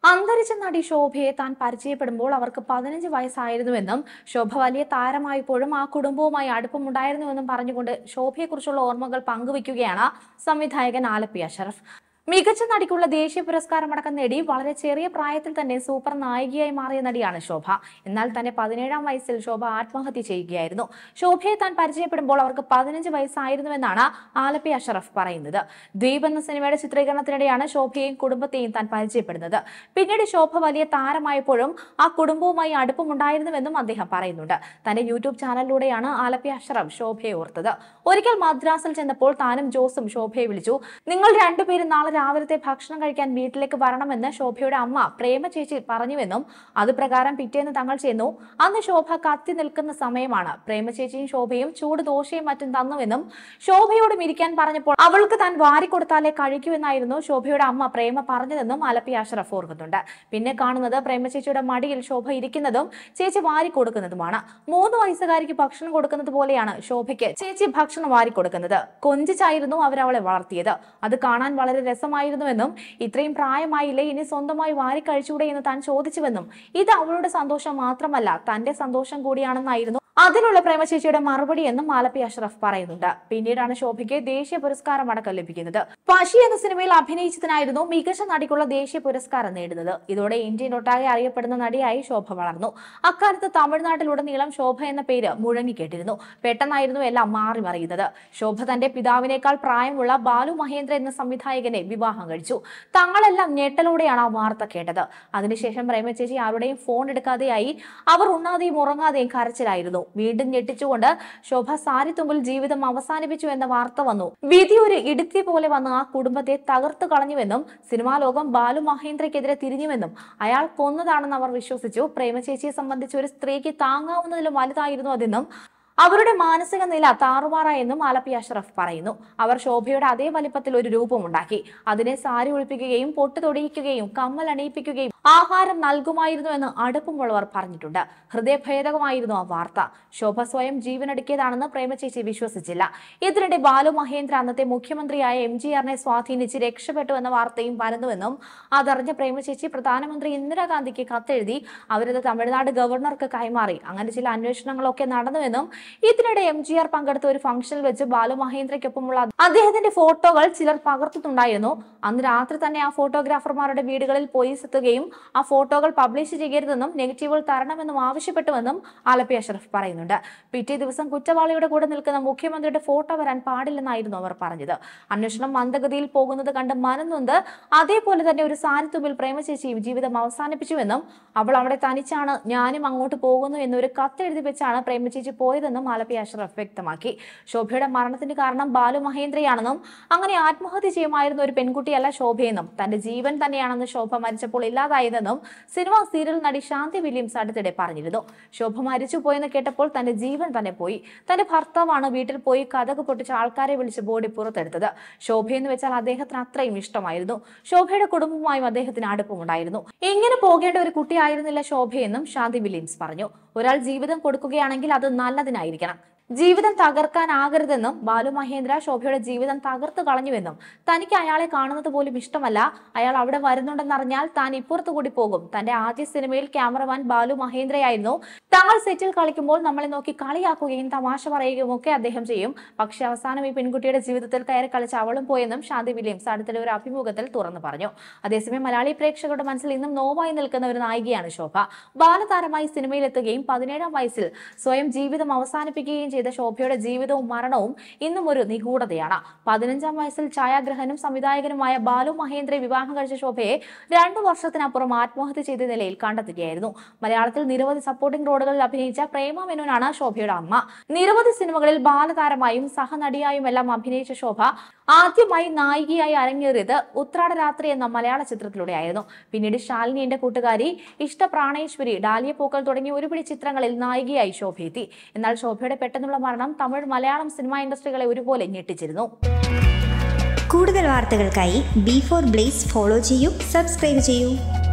അന്തരിച്ച നടി ശോഭയെ താൻ പരിചയപ്പെടുമ്പോൾ അവർക്ക് പതിനഞ്ച് വയസ്സായിരുന്നുവെന്നും ശോഭ വലിയ താരമായപ്പോഴും ആ കുടുംബവുമായി അടുപ്പമുണ്ടായിരുന്നുവെന്നും പറഞ്ഞുകൊണ്ട് ശോഭയെക്കുറിച്ചുള്ള ഓർമ്മകൾ പങ്കുവയ്ക്കുകയാണ് സംവിധായകൻ ആലപ്പി അഷറഫ് മികച്ച നടിക്കുള്ള ദേശീയ പുരസ്കാരമടക്കം നേടി വളരെ ചെറിയ പ്രായത്തിൽ തന്നെ സൂപ്പർ നായികയായി മാറിയ നടിയാണ് ശോഭ എന്നാൽ തന്നെ പതിനേഴാം വയസ്സിൽ ശോഭ ആത്മഹത്യ ചെയ്യുകയായിരുന്നു ശോഭയെ താൻ പരിചയപ്പെടുമ്പോൾ അവർക്ക് പതിനഞ്ച് വയസ്സായിരുന്നുവെന്നാണ് ആലപ്പി അഷറഫ് പറയുന്നത് ദ്വീപ് എന്ന സിനിമയുടെ ചിത്രീകരണത്തിനിടെയാണ് ശോഭയെയും കുടുംബത്തെയും താൻ പരിചയപ്പെടുന്നത് പിന്നീട് ശോഭ വലിയ താരമായപ്പോഴും ആ കുടുംബവുമായി അടുപ്പമുണ്ടായിരുന്നുവെന്നും അദ്ദേഹം പറയുന്നുണ്ട് തന്റെ യൂട്യൂബ് ചാനലിലൂടെയാണ് ആലപ്പി അഷറഫ് ശോഭയെ ഓർത്തത് ഒരിക്കൽ മദ്രാസിൽ ചെന്നപ്പോൾ താനും ജോസും ശോഭയെ വിളിച്ചു നിങ്ങൾ രണ്ടുപേരും നാളെ രാവിലത്തെ ഭക്ഷണം കഴിക്കാൻ വീട്ടിലേക്ക് വരണമെന്ന് ശോഭയുടെ അമ്മ പ്രേമ ചേച്ചി പറഞ്ഞുവെന്നും അത് പ്രകാരം പിറ്റേന്ന് തങ്ങൾ ചെന്നു അന്ന് ശോഭ കത്തി നിൽക്കുന്ന സമയമാണ് പ്രേമ ചേച്ചിയും ശോഭയും ചൂട് ദോശയും മറ്റും തന്നുവെന്നും ശോഭയോടും ഇരിക്കാൻ പറഞ്ഞപ്പോൾ അവൾക്ക് താൻ വാരിക്കൊടുത്താലേ കഴിക്കുമെന്നായിരുന്നു ശോഭയുടെ അമ്മ പ്രേമ പറഞ്ഞതെന്നും ആലപ്പി അഷറഫ് ഓർക്കുന്നുണ്ട് പിന്നെ കാണുന്നത് പ്രേമ ചേച്ചിയുടെ മടിയിൽ ശോഭ ഇരിക്കുന്നതും ചേച്ചി വാരി കൊടുക്കുന്നതുമാണ് മൂന്ന് വയസ്സുകാരിക്ക് ഭക്ഷണം കൊടുക്കുന്നത് പോലെയാണ് ശോഭയ്ക്ക് ചേച്ചി ഭക്ഷണം വാരി കൊടുക്കുന്നത് കൊഞ്ചിച്ചായിരുന്നു അവരവളെ വളർത്തിയത് അത് കാണാൻ വളരെ രസമായിരുന്നുവെന്നും ഇത്രയും പ്രായമായില്ലേ ഇനി സ്വന്തമായി വാരി കഴിച്ചൂടെ എന്ന് താൻ ചോദിച്ചുവെന്നും ഇത് അവളുടെ സന്തോഷം മാത്രമല്ല തന്റെ സന്തോഷം കൂടിയാണെന്നായിരുന്നു അതിനുള്ള പ്രേമചേച്ചിയുടെ മറുപടി എന്നും ആലപ്പി അഷ്റഫ് പറയുന്നുണ്ട് പിന്നീടാണ് ശോഭയ്ക്ക് ദേശീയ പുരസ്കാരം അടക്കം ലഭിക്കുന്നത് പശി എന്ന സിനിമയിൽ അഭിനയിച്ചതിനായിരുന്നു മികച്ച നടിക്കുള്ള ദേശീയ പുരസ്കാരം നേടുന്നത് ഇതോടെ ഇന്ത്യൻ ഒട്ടാകെ അറിയപ്പെടുന്ന നടിയായി ശോഭ വളർന്നു അക്കാലത്ത് തമിഴ്നാട്ടിലുടനീളം ശോഭ എന്ന പേര് മുഴങ്ങിക്കേട്ടിരുന്നു പെട്ടെന്നായിരുന്നു എല്ലാം മാറി മറിയുന്നത് ശോഭ തന്റെ പിതാവിനേക്കാൾ പ്രായമുള്ള ബാലു മഹേന്ദ്ര എന്ന സംവിധായകനെ വിവാഹം കഴിച്ചു തങ്ങളെല്ലാം ഞെട്ടലോടെയാണ് ആ വാർത്ത കേട്ടത് അതിനുശേഷം പ്രേമചേച്ചി ആരുടെയും ഫോൺ എടുക്കാതെയായി അവർ ഉണ്ണാതെയും ഉറങ്ങാതെയും കരച്ചിലായിരുന്നു വീണ്ടും ഞെട്ടിച്ചുകൊണ്ട് ശോഭ സാരിത്തുമ്പിൽ ജീവിതം അവസാനിപ്പിച്ചു എന്ന വാർത്ത വന്നു വിധി ഒരു ഇടുത്തി പോലെ വന്ന് ആ കുടുംബത്തെ തകർത്തു കളഞ്ഞുവെന്നും സിനിമാ ലോകം ബാലു മഹേന്ദ്രയ്ക്കെതിരെ തിരിഞ്ഞുവെന്നും അയാൾ കൊന്നതാണെന്ന് അവർ വിശ്വസിച്ചു പ്രേമചേച്ചിയെ സംബന്ധിച്ച് ഒരു സ്ത്രീക്ക് താങ്ങാവുന്നതിലും വലുതായിരുന്നു അതെന്നും അവരുടെ മാനസിക നില താറുമാറായെന്നും ആലപ്പി അഷ്റഫ് പറയുന്നു അവർ ശോഭയുടെ അതേ വലിപ്പത്തിൽ ഒരു രൂപമുണ്ടാക്കി അതിനെ സാരി ഒഴിപ്പിക്കുകയും പൊട്ട് തൊടിയിക്കുകയും കമ്മൽ അണിയിപ്പിക്കുകയും ആഹാരം നൽകുമായിരുന്നുവെന്ന് അടുപ്പമുള്ളവർ പറഞ്ഞിട്ടുണ്ട് ഹൃദയഭേദകമായിരുന്നു ആ വാർത്ത ശോഭ സ്വയം ജീവനടുക്കിയതാണെന്ന് പ്രേമചേച്ചി വിശ്വസിച്ചില്ല ഇതിനിടെ ബാലു മഹേന്ദ്ര അന്നത്തെ മുഖ്യമന്ത്രിയായ എം ജി ആറിനെ സ്വാധീനിച്ച് രക്ഷപ്പെട്ടു എന്ന വാർത്തയും പരന്നുവെന്നും അതറിഞ്ഞ പ്രേമചേച്ചി പ്രധാനമന്ത്രി ഇന്ദിരാഗാന്ധിക്ക് കത്തെഴുതി അവരത് തമിഴ്നാട് ഗവർണർക്ക് കൈമാറി അങ്ങനെ ചില അന്വേഷണങ്ങളൊക്കെ നടന്നുവെന്നും ഇതിനിടെ എം ജി ആർ പങ്കെടുത്ത ഒരു ഫംഗ്ഷനിൽ വെച്ച് ബാലു മഹേന്ദ്രയ്ക്കൊപ്പമുള്ള അദ്ദേഹത്തിന്റെ ഫോട്ടോകൾ ചിലർ പകർത്തുന്നുണ്ടായിരുന്നു അന്ന് രാത്രി തന്നെ ആ ഫോട്ടോഗ്രാഫർമാരുടെ വീടുകളിൽ പോലീസ് എത്തുകയും ആ ഫോട്ടോകൾ പബ്ലിഷ് ചെയ്യരുതെന്നും നെഗറ്റീവുകൾ തരണമെന്നും ആവശ്യപ്പെട്ടുവെന്നും ആലപ്പി അഷറഫ് പറയുന്നുണ്ട് പിറ്റേ ദിവസം കുറ്റവാളിയുടെ കൂടെ നിൽക്കുന്ന മുഖ്യമന്ത്രിയുടെ ഫോട്ടോ വരാൻ പാടില്ലെന്നായിരുന്നു അവർ പറഞ്ഞത് അന്വേഷണം മന്ദഗതിയിൽ പോകുന്നത് കണ്ട് മനംനൊന്ത് അതേപോലെ തന്നെ ഒരു സാന്നിധ്യത്തിൽ പ്രേമചേച്ചിയും ജീവിതം അവസാനിപ്പിച്ചുവെന്നും അവൾ അവിടെ തനിച്ചാണ് ഞാനും അങ്ങോട്ട് പോകുന്നു എന്നൊരു കത്തെഴുതി വെച്ചാണ് പ്രേമചേച്ചി പോയതെന്നും ആലപ്പി അഷ്റഫ് വ്യക്തമാക്കി ശോഭയുടെ മരണത്തിന് കാരണം ബാലു മഹേന്ദ്രയാണെന്നും അങ്ങനെ ആത്മഹത്യ ചെയ്യുമായിരുന്ന ഒരു പെൺകുട്ടിയല്ല ശോഭയെന്നും തന്റെ ജീവൻ തന്നെയാണെന്ന് ശോഭ മരിച്ചപ്പോൾ ഇല്ലാതായതെന്നും സിനിമാ സീരിയൽ നടി ശാന്തി വില്യംസ് അടുത്തിടെ പറഞ്ഞിരുന്നു ശോഭ മരിച്ചു പോയെന്ന് കേട്ടപ്പോൾ തന്റെ ജീവൻ തന്നെ പോയി തന്റെ ഭർത്താവാണ് വീട്ടിൽ പോയി കഥക് പൊട്ടിച്ച് ആൾക്കാരെ വിളിച്ച് ബോഡി പുറത്തെടുത്തത് ശോഭയെന്ന് വെച്ചാൽ അദ്ദേഹത്തിന് അത്രയും ഇഷ്ടമായിരുന്നു ശോഭയുടെ കുടുംബവുമായും അദ്ദേഹത്തിന് അടുപ്പമുണ്ടായിരുന്നു ഇങ്ങനെ പോകേണ്ട ഒരു കുട്ടിയായിരുന്നില്ല ശോഭയെന്നും ശാന്തി വില്യംസ് പറഞ്ഞു ഒരാൾ ജീവിതം കൊടുക്കുകയാണെങ്കിൽ അത് നല്ലതിനായിരിക്കണം ജീവിതം തകർക്കാനാകരുതെന്നും ബാലു മഹേന്ദ്ര ശോഭയുടെ ജീവിതം തകർത്തു കളഞ്ഞുവെന്നും തനിക്ക് അയാളെ കാണുന്നത് പോലും ഇഷ്ടമല്ല അയാൾ അവിടെ വരുന്നുണ്ടെന്നറിഞ്ഞാൽ താൻ ഇപ്പുറത്തു കൂടി പോകും തന്റെ ആദ്യ സിനിമയിൽ ക്യാമറമാൻ ബാലു മഹേന്ദ്രയായിരുന്നു തങ്ങൾ സെറ്റിൽ കളിക്കുമ്പോൾ നമ്മളെ നോക്കി കളിയാക്കുകയും തമാശ പറയുകയും ഒക്കെ അദ്ദേഹം ചെയ്യും പക്ഷെ അവസാനം ഈ പെൺകുട്ടിയുടെ ജീവിതത്തിൽ കയറി കളിച്ച് അവളും പോയെന്നും ശാന്തി വില്യംസ് അടുത്തിടെ ഒരു അഭിമുഖത്തിൽ തുറന്നു പറഞ്ഞു അതേസമയം മലയാളി പ്രേക്ഷകരുടെ മനസ്സിൽ ഇന്നും നോവായി നിൽക്കുന്ന ഒരു നായികയാണ് ശോഭ ബാലതാരമായി സിനിമയിലെത്തുകയും പതിനേഴാം വയസ്സിൽ സ്വയം ജീവിതം അവസാനിപ്പിക്കുകയും ചെയ്ത ശോഭയുടെ ജീവിതവും മരണവും ഇന്നും ഒരു നിഗൂഢതയാണ് പതിനഞ്ചാം വയസ്സിൽ ഛായാഗ്രഹനും സംവിധായകനുമായ ബാലു മഹേന്ദ്രയെ വിവാഹം കഴിച്ച ശോഭയെ രണ്ടു വർഷത്തിനപ്പുറം ആത്മഹത്യ ചെയ്ത നിലയിൽ കണ്ടെത്തുകയായിരുന്നു മലയാളത്തിൽ നിരവധി സപ്പോർട്ടിംഗ് റോളുകളിൽ അഭിനയിച്ച പ്രേമ മേനോനാണ് ശോഭയുടെ അമ്മ നിരവധി സിനിമകളിൽ ബാലതാരമായും സഹനടിയായും എല്ലാം അഭിനയിച്ച ശോഭ ആദ്യമായി നായികയായി അരങ്ങേറിയത് ഉത്രാടരാത്രി എന്ന മലയാള ചിത്രത്തിലൂടെയായിരുന്നു പിന്നീട് ശാലിനി എന്റെ കൂട്ടുകാരി ഇഷ്ടപ്രാണേശ്വരി ഡാലിയ പൂക്കൾ തുടങ്ങിയ ഒരുപിടി ചിത്രങ്ങളിൽ നായികയായി ശോഭയെത്തി എന്നാൽ ശോഭയുടെ പെട്ടെന്നുള്ള മരണം തമിഴ് മലയാളം സിനിമാ ഇൻഡസ്ട്രികളെ ഒരുപോലെ ഞെട്ടിച്ചിരുന്നു കൂടുതൽ വാർത്തകൾക്കായി ബി ഫോർ ബ്ലേസ് ഫോളോ ചെയ്യൂ സബ്സ്ക്രൈബ് ചെയ്യൂ